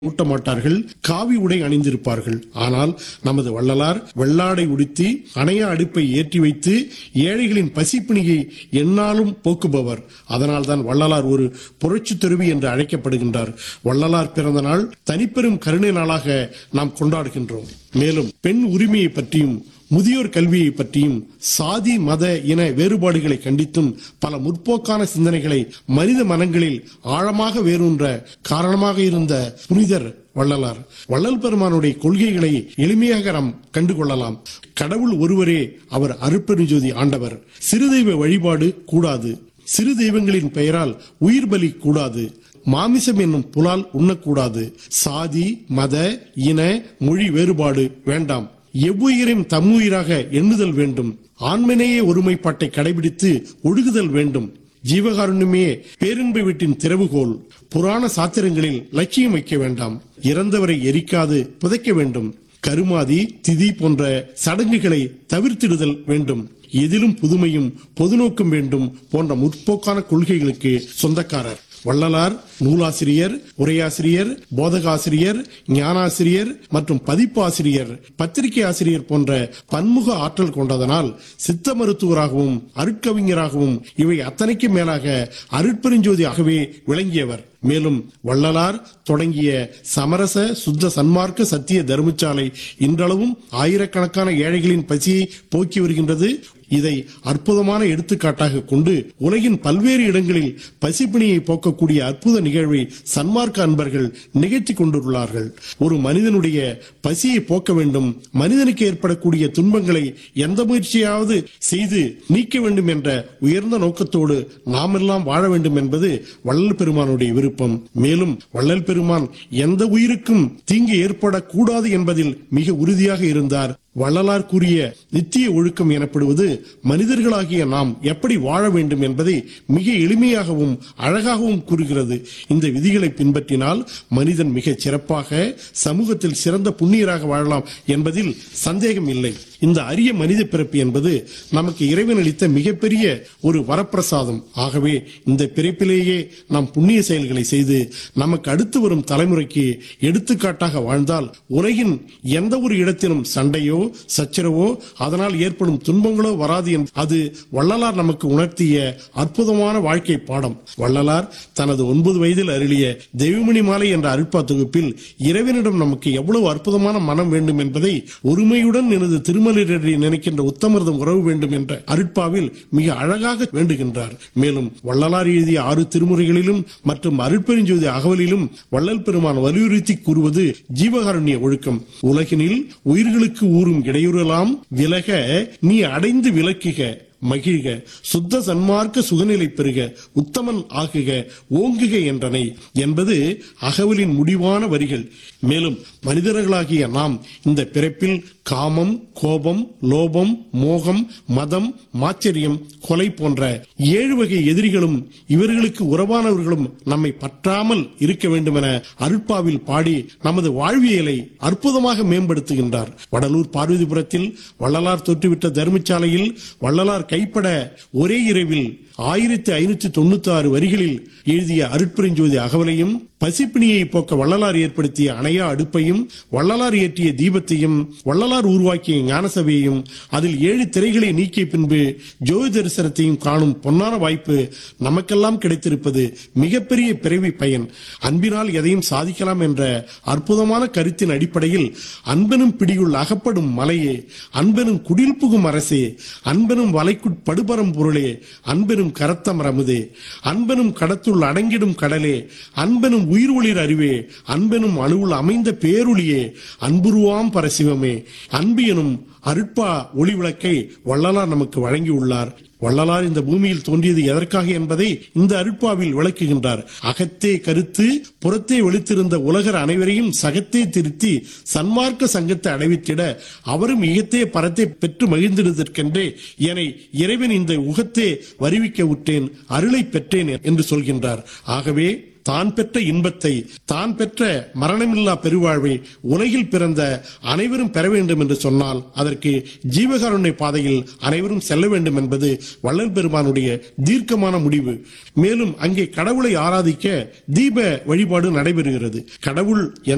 ஊட்ட மாட்டார்கள் காவி உடை அணிந்திருப்பார்கள் ஆனால் நமது வள்ளலார் வெள்ளாடை உடுத்தி அணையா அடுப்பை ஏற்றி வைத்து ஏழைகளின் பசிப்பிணியை எந்நாளும் போக்குபவர் அதனால்தான் வள்ளலார் ஒரு புரட்சி துறவி என்று அழைக்கப்படுகின்றார் வள்ளலார் பிறந்த நாள் தனிப்பெரும் கருணை நாளாக நாம் கொண்டாடுகின்றோம் மேலும் பெண் உரிமையை பற்றியும் முதியோர் கல்வியை பற்றியும் சாதி மத இன வேறுபாடுகளை கண்டித்தும் பல முற்போக்கான சிந்தனைகளை மனித மனங்களில் ஆழமாக வேரூன்ற காரணமாக இருந்த புனிதர் வள்ளலார் வள்ளல் பெருமானுடைய கொள்கைகளை எளிமையாக நாம் கண்டுகொள்ளலாம் கடவுள் ஒருவரே அவர் அருட்பெருஞ்சோதி ஆண்டவர் சிறுதெய்வ வழிபாடு கூடாது சிறு தெய்வங்களின் பெயரால் உயிர் பலி கூடாது மாமிசம் என்னும் புலால் உண்ணக்கூடாது சாதி மத இன மொழி வேறுபாடு வேண்டாம் எவ்வுயிரையும் தம்முயிராக எண்ணுதல் வேண்டும் ஆண்மனேய ஒருமைப்பாட்டை கடைபிடித்து ஒழுகுதல் வேண்டும் ஜீவகாருண்யமே பேரின்ப வீட்டின் திறவுகோல் புராண சாத்திரங்களில் லட்சியம் வைக்க வேண்டாம் இறந்தவரை எரிக்காது புதைக்க வேண்டும் கருமாதி திதி போன்ற சடங்குகளை தவிர்த்திடுதல் வேண்டும் எதிலும் புதுமையும் பொதுநோக்கும் வேண்டும் போன்ற முற்போக்கான கொள்கைகளுக்கு சொந்தக்காரர் வள்ளலார் நூலாசிரியர் உரையாசிரியர் போதகாசிரியர் ஞானாசிரியர் மற்றும் பதிப்பாசிரியர் பத்திரிகை ஆசிரியர் போன்ற பன்முக ஆற்றல் கொண்டதனால் சித்த மருத்துவராகவும் அருட்கவிஞராகவும் இவை அத்தனைக்கும் மேலாக அருட்பெருஞ்சோதியாகவே விளங்கியவர் மேலும் வள்ளலார் தொடங்கிய சமரச சுத்த சன்மார்க்க சத்திய தர்மசாலை இன்றளவும் ஆயிரக்கணக்கான ஏழைகளின் பசியை போக்கி வருகின்றது இதை அற்புதமான எடுத்துக்காட்டாக கொண்டு உலகின் பல்வேறு இடங்களில் பசிப்பிணியை போக்கக்கூடிய அற்புத நிகழ்வை சன்மார்க்க அன்பர்கள் நிகழ்த்தி கொண்டுள்ளார்கள் ஒரு மனிதனுடைய பசியை போக்க வேண்டும் மனிதனுக்கு ஏற்படக்கூடிய துன்பங்களை எந்த முயற்சியாவது செய்து நீக்க வேண்டும் என்ற உயர்ந்த நோக்கத்தோடு நாமெல்லாம் வாழ வேண்டும் என்பது வள்ளல் பெருமானுடைய விருப்பம் மேலும் வள்ளல் பெருமான் எந்த உயிருக்கும் தீங்கு ஏற்படக்கூடாது என்பதில் மிக உறுதியாக இருந்தார் வள்ளலார் கூறிய நித்திய ஒழுக்கம் எனப்படுவது மனிதர்களாகிய நாம் எப்படி வாழ வேண்டும் என்பதை மிக எளிமையாகவும் அழகாகவும் கூறுகிறது இந்த விதிகளை பின்பற்றினால் மனிதன் மிகச் சிறப்பாக சமூகத்தில் சிறந்த புண்ணியராக வாழலாம் என்பதில் சந்தேகம் இல்லை இந்த அரிய மனித பிறப்பு என்பது நமக்கு இறைவன் அளித்த மிகப்பெரிய ஒரு வரப்பிரசாதம் ஆகவே இந்த பிறப்பிலேயே நாம் புண்ணிய செயல்களை செய்து நமக்கு அடுத்து வரும் தலைமுறைக்கு எடுத்துக்காட்டாக வாழ்ந்தால் உலகின் எந்த ஒரு இடத்திலும் சண்டையோ சச்சரவோ அதனால் ஏற்படும் துன்பங்களோ வராது என்று அது வள்ளலார் நமக்கு உணர்த்திய அற்புதமான வாழ்க்கை பாடம் வள்ளலார் தனது ஒன்பது வயதில் அருளிய தெய்வமணி மாலை என்ற அருட்பா தொகுப்பில் இறைவனிடம் நமக்கு எவ்வளவு அற்புதமான மனம் வேண்டும் என்பதை ஒருமையுடன் எனது திருமலிரடி நினைக்கின்ற உத்தமர்தம் உறவு வேண்டும் என்ற அருட்பாவில் மிக அழகாக வேண்டுகின்றார் மேலும் வள்ளலார் எழுதிய ஆறு திருமுறைகளிலும் மற்றும் அருட்பெருஞ்சோதி அகவலிலும் வள்ளல் பெருமான் வலியுறுத்தி கூறுவது ஜீவகாருண்ய ஒழுக்கம் உலகினில் உயிர்களுக்கு ஊறும் இடையூறலாம் விலக நீ அடைந்து விலக்குக மகிழ்க சுத்த சன்மார்க்க சுகநிலை பெறுக உத்தமன் ஆகுக ஓங்குக என்றனை என்பது அகவலின் முடிவான வரிகள் மேலும் மனிதர்களாகிய நாம் இந்த பிறப்பில் காமம் கோபம் லோபம் மோகம் மதம் மாச்சரியம் கொலை போன்ற ஏழு வகை எதிரிகளும் இவர்களுக்கு உறவானவர்களும் நம்மை பற்றாமல் இருக்க வேண்டும் என அருட்பாவில் பாடி நமது வாழ்வியலை அற்புதமாக மேம்படுத்துகின்றார் வடலூர் பார்வதிபுரத்தில் வள்ளலார் தொற்றுவிட்ட தர்மசாலையில் வள்ளலார் கைப்பட ஒரே இரவில் ஆயிரத்தி ஐநூத்தி தொண்ணூத்தி ஆறு வரிகளில் எழுதிய அருட்பெருஞ்சோதி அகவலையும் பசிப்பிணியை போக்க வள்ளலார் ஏற்படுத்திய அணையா அடுப்பையும் வள்ளலார் ஏற்றிய தீபத்தையும் வள்ளலார் உருவாக்கிய ஞானசபையையும் அதில் ஏழு திரைகளை நீக்கிய பின்பு ஜோதி தரிசனத்தையும் காணும் பொன்னான வாய்ப்பு நமக்கெல்லாம் கிடைத்திருப்பது மிகப்பெரிய பிறவி பயன் அன்பினால் எதையும் சாதிக்கலாம் என்ற அற்புதமான கருத்தின் அடிப்படையில் அன்பெனும் பிடியுள் அகப்படும் மலையே அன்பெனும் குடில் புகும் அரசே அன்பெனும் வலைக்குட் படுபரம் பொருளே அன்பெனும் கரத்தம் ரமுதே அன்பெனும் கடத்துள் அடங்கிடும் கடலே அன்பெனும் உயிர் ஒளிர் அறிவே அன்பெனும் அணுவுள் அமைந்த பேருளியே அன்புருவாம் பரசிவமே அன்பு எனும் அருட்பா ஒளி விளக்கை வள்ளலார் நமக்கு வழங்கியுள்ளார் வள்ளலார் இந்த பூமியில் தோன்றியது எதற்காக என்பதை இந்த அருட்பாவில் விளக்குகின்றார் அகத்தே கருத்து புறத்தே வெளித்திருந்த உலகர் அனைவரையும் சகத்தே திருத்தி சன்மார்க்க சங்கத்தை அடைவித்திட அவரும் இகத்தே பரத்தை பெற்று மகிழ்ந்திருதற்கென்றே என இறைவன் இந்த உகத்தே வருவிக்க விட்டேன் அருளை பெற்றேன் என்று சொல்கின்றார் ஆகவே தான் பெற்ற இன்பத்தை தான் பெற்ற மரணமில்லா பெருவாழ்வை உலகில் பிறந்த அனைவரும் பெற வேண்டும் என்று சொன்னால் அதற்கு ஜீவகாருண்ய பாதையில் அனைவரும் செல்ல வேண்டும் என்பது வள்ளல் பெருமானுடைய தீர்க்கமான முடிவு மேலும் அங்கே கடவுளை ஆராதிக்க தீப வழிபாடு நடைபெறுகிறது கடவுள் எந்த